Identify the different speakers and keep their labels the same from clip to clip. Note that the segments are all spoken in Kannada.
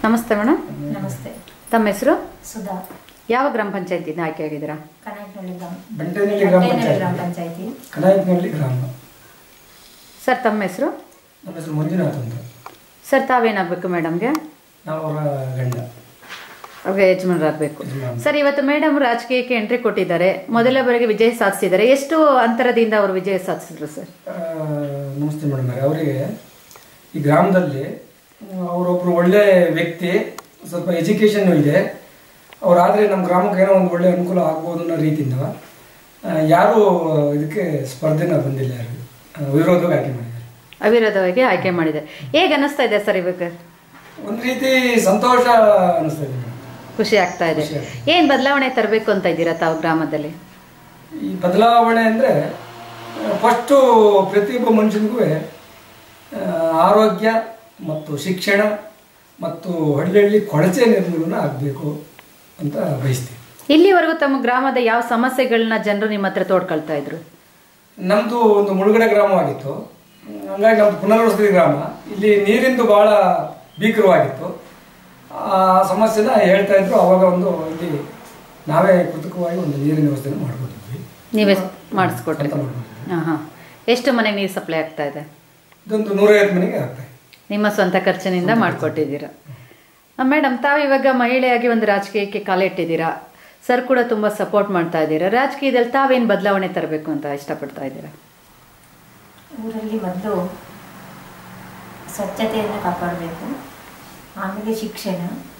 Speaker 1: ನಮಸ್ತೆ ಮೇಡಮ್
Speaker 2: ನಮಸ್ತೆ
Speaker 1: ತಮ್ಮ ಹೆಸರು
Speaker 2: ಸುಧಾ
Speaker 1: ಯಾವ ಗ್ರಾಮ ಪಂಚಾಯತಿಯಿಂದ ಆಯ್ಕೆ ಆಗಿದ್ದೀರಾ
Speaker 2: ಕನಕನಹಳ್ಳಿ ಗ್ರಾಮ
Speaker 3: ಬಂಟೇನಹಳ್ಳಿ ಗ್ರಾಮ
Speaker 2: ಬಂಟೇನಹಳ್ಳಿ ಗ್ರಾಮ
Speaker 3: ಪಂಚಾಯತಿ
Speaker 2: ಪಂಚಾಯತಿ
Speaker 3: ಕನಾಯಕನಹಳ್ಳಿ ಗ್ರಾಮ
Speaker 1: ಸರ್ ತಮ್ಮ ಹೆಸರು
Speaker 3: ನಮ್ಮ ಹೆಸರು ಮಂಜುನಾಥ್ ಅಂತ
Speaker 1: ಸರ್ ತಾವೇನಾಗಬೇಕು ಮೇಡಮ್ಗೆ
Speaker 3: ನಾವು ಅವರ ಗಂಡ
Speaker 1: ಅವ್ರಿಗೆ ಯಜಮಾನರಾಗಬೇಕು
Speaker 3: ಯಜಮಾನ.
Speaker 1: ಸರ್ ಇವತ್ತು ಮೇಡಮ್ ರಾಜಕೀಯಕ್ಕೆ ಎಂಟ್ರಿ ಕೊಟ್ಟಿದ್ದಾರೆ ಮೊದಲ ಬಾರಿಗೆ ವಿಜಯ ಸಾಧಿಸಿದ್ದಾರೆ ಎಷ್ಟು ಅಂತರದಿಂದ ಅವರು ವಿಜಯ ಸಾಧಿಸಿದ್ರು ಸರ್
Speaker 3: ಆ, ನಮಸ್ತೆ ಮೇಡಮ್ ಅವರಿಗೆ ಈ ಗ್ರಾಮದಲ್ಲಿ ಅವರೊಬ್ಬರು ಒಳ್ಳೆ ವ್ಯಕ್ತಿ ಸ್ವಲ್ಪ ಎಜುಕೇಷನ್ ಇದೆ ಅವರಾದರೆ ನಮ್ಮ ಗ್ರಾಮಕ್ಕೆ ಏನೋ ಒಂದು ಒಳ್ಳೆ ಅನುಕೂಲ ಆಗ್ಬೋದು ಅನ್ನೋ ರೀತಿಯಿಂದ ಆ, ಯಾರೂ ಇದಕ್ಕೆ ಸ್ಪರ್ಧೆನ ಬಂದಿಲ್ಲ ಯಾರು ಆ, ವಿರೋಧವಾಗಿ ಆಯ್ಕೆ ಮಾಡಿದ್ದಾರೆ
Speaker 1: ಅವಿರೋಧವಾಗಿ ಆಯ್ಕೆ ಮಾಡಿದೆ ಹೇಗೆ ಅನ್ನಿಸ್ತಾ ಇದೆ ಸರ್ ಇವಾಗ
Speaker 3: ಒಂದು ರೀತಿ ಸಂತೋಷ ಅನಿಸ್ತಾ ಇದೆ ಮೇಡಮ್
Speaker 1: ಖುಷಿ ಆಗ್ತಾ ಇದೆ
Speaker 3: ಖುಷಿ ಆಗ್ತಾ
Speaker 1: ಏನ್ ಬದಲಾವಣೆ ತರಬೇಕು ಅಂತ ಇದ್ದೀರಾ ತಾವು ಗ್ರಾಮದಲ್ಲಿ
Speaker 3: ಈ ಬದಲಾವಣೆ ಅಂದರೆ ಫಸ್ಟು ಪ್ರತಿಯೊಬ್ಬ ಮನುಷ್ಯನಿಗೂ ಆರೋಗ್ಯ ಮತ್ತು ಶಿಕ್ಷಣ ಮತ್ತು ಹಳ್ಳಿ ಕೊಳಚೆ ನಿರ್ಮೂಲನೆ ಆಗಬೇಕು ಅಂತ ಬಯಸ್ತೀವಿ
Speaker 1: ಇಲ್ಲಿವರೆಗೂ ತಮ್ಮ ಗ್ರಾಮದ ಯಾವ ಸಮಸ್ಯೆಗಳನ್ನ ಜನರು ನಿಮ್ಮ ಹತ್ರ ತೋಡ್ಕೊಳ್ತಾ ಇದ್ರು
Speaker 3: ನಮ್ಮದು ಒಂದು ಮುಳುಗಡೆ ಗ್ರಾಮವಾಗಿತ್ತು ಹಂಗಾಗಿ ನಮ್ಮದು ಪುನರ್ವಸತಿ ಗ್ರಾಮ ಇಲ್ಲಿ ನೀರಿಂದು ಭಾಳ ಭೀಕರವಾಗಿತ್ತು ಆ ಸಮಸ್ಯೆನ ಹೇಳ್ತಾ ಇದ್ರು ಅವಾಗ ಒಂದು ಇಲ್ಲಿ ನಾವೇ ಕೃತಕವಾಗಿ ಒಂದು ನೀರಿನ ವ್ಯವಸ್ಥೆನ ಮಾಡ್ಕೊತಿದ್ವಿ
Speaker 1: ನೀವೇ ಮಾಡಿಸ್ಕೊಟ್ರಿ
Speaker 3: ಸ್ವಂತ ಮಾಡ್ಕೊತಿದ್ವಿ.
Speaker 1: ಹಾ ಹಾ ಎಷ್ಟು ಮನೆಗೆ ನೀರು ಸಪ್ಲೈ ಆಗ್ತಾ ಇದೆ
Speaker 3: ಇದೊಂದು ನೂರೈವತ್ತು ಮನೆಗೆ ಆಗ್ತಾ ಇದೆ
Speaker 1: ನಿಮ್ಮ ಸ್ವಂತ ಖರ್ಚಿನಿಂದ ಮಾಡಿಕೊಟ್ಟಿದ್ದೀರಾ ಮೇಡಮ್ ತಾವು ಇವಾಗ ಮಹಿಳೆಯಾಗಿ ಒಂದು ರಾಜಕೀಯಕ್ಕೆ ಕಾಲಿಟ್ಟಿದ್ದೀರಾ ಸರ್ ಕೂಡ ತುಂಬ ಸಪೋರ್ಟ್ ಮಾಡ್ತಾ ಇದ್ದೀರಾ ರಾಜಕೀಯದಲ್ಲಿ ತಾವೇನು ಬದಲಾವಣೆ ತರಬೇಕು ಅಂತ ಇಷ್ಟಪಡ್ತಾ ಇದ್ದೀರಾ
Speaker 2: ಊರಲ್ಲಿ ಮೊದಲು ಸ್ವಚ್ಛತೆಯನ್ನು ಕಾಪಾಡಬೇಕು ಆಮೇಲೆ ಶಿಕ್ಷಣ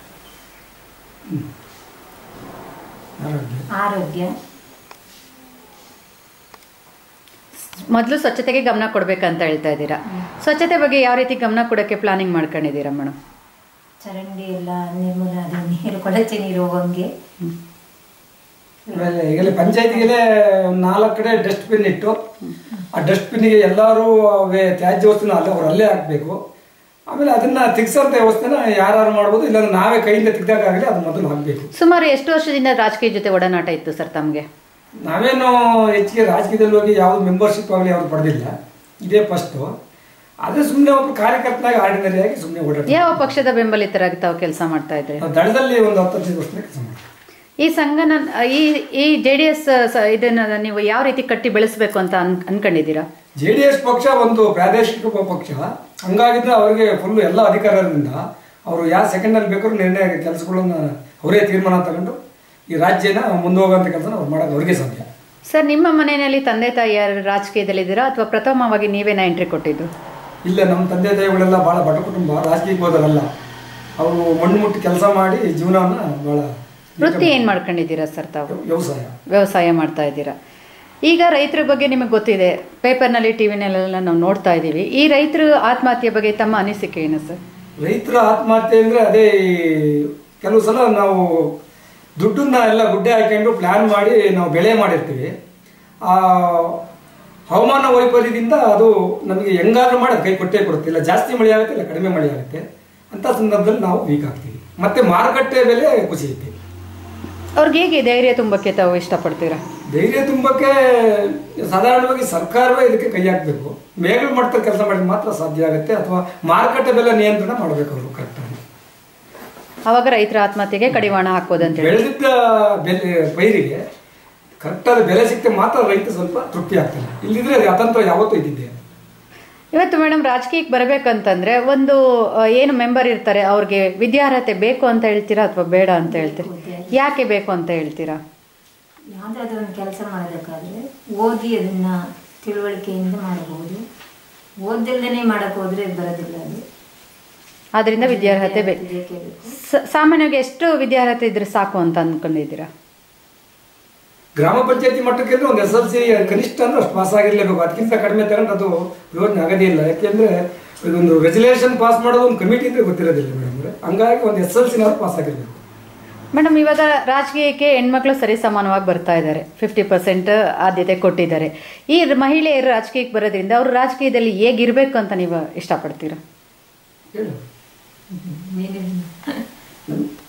Speaker 3: ಆರೋಗ್ಯ
Speaker 2: ಆರೋಗ್ಯ
Speaker 1: ಮೊದಲು ಸ್ವಚ್ಛತೆಗೆ ಗಮನ ಕೊಡ್ಬೇಕಂತ ಹೇಳ್ತಾ ಇದ್ದೀರಾ ಸ್ವಚ್ಛತೆ ಬಗ್ಗೆ ಯಾವ ರೀತಿ ಗಮನ ಕೊಡೋಕ್ಕೆ ಪ್ಲಾನಿಂಗ್ ಮಾಡ್ಕೊಂಡಿದ್ದೀರಾ ಮೇಡಮ್
Speaker 2: ಚರಂಡಿ ಎಲ್ಲ ನಿರ್ಮೂಲ ಅದು ನೀರು ಕೊಳಚೆ ನೀರು ಹೋಗಂಗೆ
Speaker 3: ಆಮೇಲೆ ಈಗಲೇ ಪಂಚಾಯತಿಗೆ ಒಂದು ನಾಲ್ಕು ಕಡೆ ಡಸ್ಟ್ಬಿನ್ ಇಟ್ಟು ಆ ಡಸ್ಟ್ಬಿನ್ಗೆ ಎಲ್ಲರೂ ಅವೇ ತ್ಯಾಜ್ಯ ವಸ್ತುನ ಅಲ್ಲೇ ಅವ್ರು ಅಲ್ಲೇ ಹಾಕಬೇಕು ಆಮೇಲೆ ಅದನ್ನ ತೆಗ್ಸೋಂಥ ವ್ಯವಸ್ಥೆನ ಯಾರು ಮಾಡ್ಬೋದು ಇಲ್ಲಾಂದ್ರೆ ನಾವೇ ಕೈಯಿಂದ ತೆಗ್ದಾಗಲಿ ಅದು ಮೊದಲು ಹಾಕಬೇಕು
Speaker 1: ಸುಮಾರು ಎಷ್ಟು ವರ್ಷದಿಂದ ರಾಜಕೀಯ ಜೊತೆ ಒಡನಾಟ ಇತ್ತು ಸರ್ ತಮಗೆ
Speaker 3: ನಾವೇನು ಹೆಚ್ಚಿಗೆ ರಾಜಕೀಯದಲ್ಲಿ ಹೋಗಿ ಯಾವ್ದು ಮೆಂಬರ್ಶಿಪ್ ಆಗಲಿ ಯಾವ್ದು ಪಡೆದಿಲ್ಲ ಇದೇ ಫಸ್ಟು ಅದೇ ಸುಮ್ಮನೆ ಒಬ್ಬ ಕಾರ್ಯಕರ್ತನಾಗಿ ಆರ್ಡಿನರಿ ಆಗಿ ಸುಮ್ಮನೆ ಓಡಾಡ್ತೀವಿ
Speaker 1: ಯಾವ ಪಕ್ಷದ ಬೆಂಬಲಿತರಾಗಿ ತಾವು ಕೆಲಸ ಮಾಡ್ತಾ ಇದ್ರಿ
Speaker 3: ನಾವು ದಳದಲ್ಲಿ ಒಂದು ಹತ್ತು ಹದಿನೈದು ವರ್ಷದಿಂದ ಕೆಲಸ ಮಾಡ್ತೀವಿ
Speaker 1: ಈ ಸಂಘನ ಈ ಈ ಜೆ ಡಿ ಎಸ್ ಇದನ್ನ ನೀವು ಯಾವ ರೀತಿ ಕಟ್ಟಿ ಬೆಳೆಸಬೇಕು ಅಂತ ಅನ್ ಅನ್ಕೊಂಡಿದ್ದೀರಾ
Speaker 3: ಜೆ ಡಿ ಎಸ್ ಪಕ್ಷ ಒಂದು ಪ್ರಾದೇಶಿಕ ಪ- ಪಕ್ಷ ಹಂಗಾಗಿದ್ರೆ ಅವರಿಗೆ ಫುಲ್ ಎಲ್ಲ ಅಧಿಕಾರದಿಂದ ಅವರು ಯಾವ ಸೆಕೆಂಡಲ್ಲಿ ಬೇಕಾದ್ರೂ ನಿರ್ಣಯ ಕೆಲಸಗಳನ್ನ ಅವರೇ ತೀರ್ಮಾನ ತಗೊಂಡು ಈ ರಾಜ್ಯನ ಮುಂದೆ ಹೋಗುವಂಥ ಕೆಲಸನ ಅವ್ರು ಮಾಡೋದು ಅವ್ರಿಗೆ ಸಾಧ್ಯ
Speaker 1: ಸರ್ ನಿಮ್ಮ ಮನೆಯಲ್ಲಿ ತಂದೆ ತಾಯಿ ಯಾರು ರಾಜಕೀಯದಲ್ಲಿದ್ದೀರಾ ಅಥವಾ ಪ್ರಥಮವಾಗಿ ನೀವೇನ ಎಂಟ್ರಿ ಕೊಟ್ಟಿದ್ದು
Speaker 3: ಇಲ್ಲ ನಮ್ಮ ತಂದೆ ತಾಯಿಗಳೆಲ್ಲ ಭಾಳ ಬಡ ಕುಟುಂಬ ರಾಜಕೀಯಕ್ಕೆ ಹೋದವರಲ್ಲ ಅವರು ಮಣ್ಣು ಮುಟ್ಟಿ ಕೆಲಸ ಮಾಡಿ ಜೀವನವನ್ನು ಭಾಳ
Speaker 1: ವೃತ್ತಿ ಏನು ಮಾಡ್ಕೊಂಡಿದ್ದೀರಾ ಸರ್ ತಾವು
Speaker 3: ವ್ಯವಸಾಯ
Speaker 1: ವ್ಯವಸಾಯ ಮಾಡ್ತಾ ಇದ್ದೀರಾ ಈಗ ರೈತರ ಬಗ್ಗೆ ನಿಮಗೆ ಗೊತ್ತಿದೆ ಪೇಪರ್ನಲ್ಲಿ ಟಿ ವಿನಲ್ಲೆಲ್ಲ ನಾವು ನೋಡ್ತಾ ಇದ್ದೀವಿ ಈ ರೈತರು ಆತ್ಮಹತ್ಯೆ ಬಗ್ಗೆ ತಮ್ಮ ಅನಿಸಿಕೆ ಏನು ಸರ್
Speaker 3: ರೈತರ ಆತ್ಮಹತ್ಯೆ ಅಂದರೆ ಅದೇ ಈ ಕೆಲವು ಸಲ ನಾವು ದುಡ್ಡನ್ನ ಎಲ್ಲ ಗುಡ್ಡೆ ಹಾಕೊಂಡು ಪ್ಲ್ಯಾನ್ ಮಾಡಿ ನಾವು ಬೆಳೆ ಮಾಡಿರ್ತೀವಿ ಆ ಹವಾಮಾನ ವೈಪರೀತ್ಯದಿಂದ ಅದು ನಮಗೆ ಹೆಂಗಾದ್ರೂ ಮಾಡಿ ಅದು ಕೈ ಕೊಟ್ಟೇ ಕೊಡುತ್ತೆ ಇಲ್ಲ ಜಾಸ್ತಿ ಮಳೆ ಆಗುತ್ತೆ ಇಲ್ಲ ಕಡಿಮೆ ಮಳೆ ಆಗುತ್ತೆ ಅಂಥ ಸಂದರ್ಭದಲ್ಲಿ ನಾವು ವೀಕ್ ಆಗ್ತೀವಿ ಮತ್ತೆ ಮಾರುಕಟ್ಟೆ ಬೆಲೆ ಕುಸಿಯುತ್ತೆ
Speaker 1: ಅವ್ರಿಗೆ ಹೇಗೆ ಧೈರ್ಯ ತುಂಬಕ್ಕೆ ತಾವು ಇಷ್ಟಪಡ್ತೀರಾ
Speaker 3: ಧೈರ್ಯ ತುಂಬಕ್ಕೆ ಸಾಧಾರಣವಾಗಿ ಸರ್ಕಾರವೇ ಇದಕ್ಕೆ ಕೈ ಹಾಕಬೇಕು ಮೇಘ ಮಟ್ಟದ ಕೆಲಸ ಮಾಡಿದ್ರೆ ಮಾತ್ರ ಸಾಧ್ಯ ಆಗುತ್ತೆ ಅಥವಾ ಮಾರುಕಟ್ಟೆ ಬೆಲೆ ನಿಯಂತ್ರಣ ಮಾಡಬೇಕು ಅವರು ಕರೆಕ್ಟಾಗಿ
Speaker 1: ಅವಾಗ ರೈತರ ಆತ್ಮಹತ್ಯೆಗೆ ಕಡಿವಾಣ ಹಾಕ್ಬೋದಂತ ಹೇಳಿ
Speaker 3: ಬೆಳೆದಿದ್ದ ಬೆಲೆ ಪೈರಿಗೆ ಕರೆಕ್ಟಾದ ಬೆಲೆ ಸಿಕ್ತೆ ಮಾತ್ರ ರೈತ ಸ್ವಲ್ಪ ತೃಪ್ತಿ ಆಗ್ತಾನೆ ಇಲ್ಲಿದ್ರೆ ಅದು ಅತಂತ್ರ ಯಾವತ್ತೂ ಇದ್ದಿದ್ದೆ
Speaker 1: ಇವತ್ತು ಮೇಡಮ್ ರಾಜಕೀಯಕ್ಕೆ ಬರಬೇಕಂತಂದ್ರೆ ಒಂದು ಆ, ಏನು ಮೆಂಬರ್ ಇರ್ತಾರೆ ಅವ್ರಿಗೆ ವಿದ್ಯಾರ್ಹತೆ ಬೇಕು ಅಂತ ಹೇಳ್ತೀರಾ ಅಥವಾ ಬೇಡ ಅಂತ ಹೇಳ್ತೀರಾ ಯಾಕೆ ಬೇಕು ಅಂತ ಹೇಳ್ತೀರಾ
Speaker 2: ಯಾವುದಾದ್ರೂ ಒಂದು ಕೆಲಸ ಮಾಡಬೇಕಾದ್ರೆ ಓದಿ ಅದನ್ನ ತಿಳುವಳಿಕೆಯಿಂದ ಮಾಡಬಹುದು ಓದಿಲ್ಲದೇ ಮಾಡಕ್ಕೆ ಹೋದ್ರೆ ಬರೋದಿಲ್ಲ ಅದು
Speaker 1: ಆದ್ರಿಂದ ವಿದ್ಯಾರ್ಹತೆ ಬೇಕು
Speaker 2: ಬೇಕೇ ಬೇಕು
Speaker 1: ಸ- ಸಾಮಾನ್ಯವಾಗಿ ಎಷ್ಟು ವಿದ್ಯಾರ್ಹತೆ ಇದ್ರೆ ಸಾಕು ಅಂತ ಅನ್ಕೊಂಡಿದ್ದೀರಾ
Speaker 3: ಗ್ರಾಮ ಪಂಚಾಯತಿ ಮಟ್ಟಕ್ಕೆ ಅಂದ್ರೆ ಒಂದು ಎಸ್ ಎಲ್ ಸಿ ಕನಿಷ್ಠ ಅಂದ್ರೆ ಅಷ್ಟು ಪಾಸ್ ಆಗಿರ್ಲೇಬೇಕು ಅದಕ್ಕಿಂತ ಕಡಿಮೆ ತಗೊಂಡು ಅದು ಪ್ರಯೋಜನ ಆಗೋದೇ ಇಲ್ಲ ಯಾಕೆಂದ್ರೆ ಇದೊಂದು ರೆಜುಲೇಷನ್ ಪಾಸ್ ಮಾಡೋದು ಒಂದು ಕಮಿಟಿ ಇದ್ರೆ ಗೊತ್ತಿರೋದಿಲ್ಲ ಮೇಡಮ್ ಹಂಗಾಗಿ ಒಂದು ಎಸ್ ಎಲ್ ಸಿನಾದ್ರು ಪಾಸ್ ಆಗಿರ್ಬೇಕು
Speaker 1: ಮೇಡಮ್ ಇವಾಗ ರಾಜಕೀಯಕ್ಕೆ ಹೆಣ್ಮಕ್ಳು ಸರಿ ಸಮಾನವಾಗಿ ಬರ್ತಾ ಇದ್ದಾರೆ ಫಿಫ್ಟಿ ಪರ್ಸೆಂಟ್ ಆದ್ಯತೆ ಕೊಟ್ಟಿದ್ದಾರೆ ಈ ಮಹಿಳೆಯರು ರಾಜಕೀಯಕ್ಕೆ ಬರೋದ್ರಿಂದ ಅವರು ರಾಜಕೀಯದಲ್ಲಿ ಹೇಗಿರ್ಬೇಕು ಅಂತ ನೀವು ಇಷ್ಟಪಡ್ತೀರಾ
Speaker 3: ಹೇಳು
Speaker 2: ನೀನು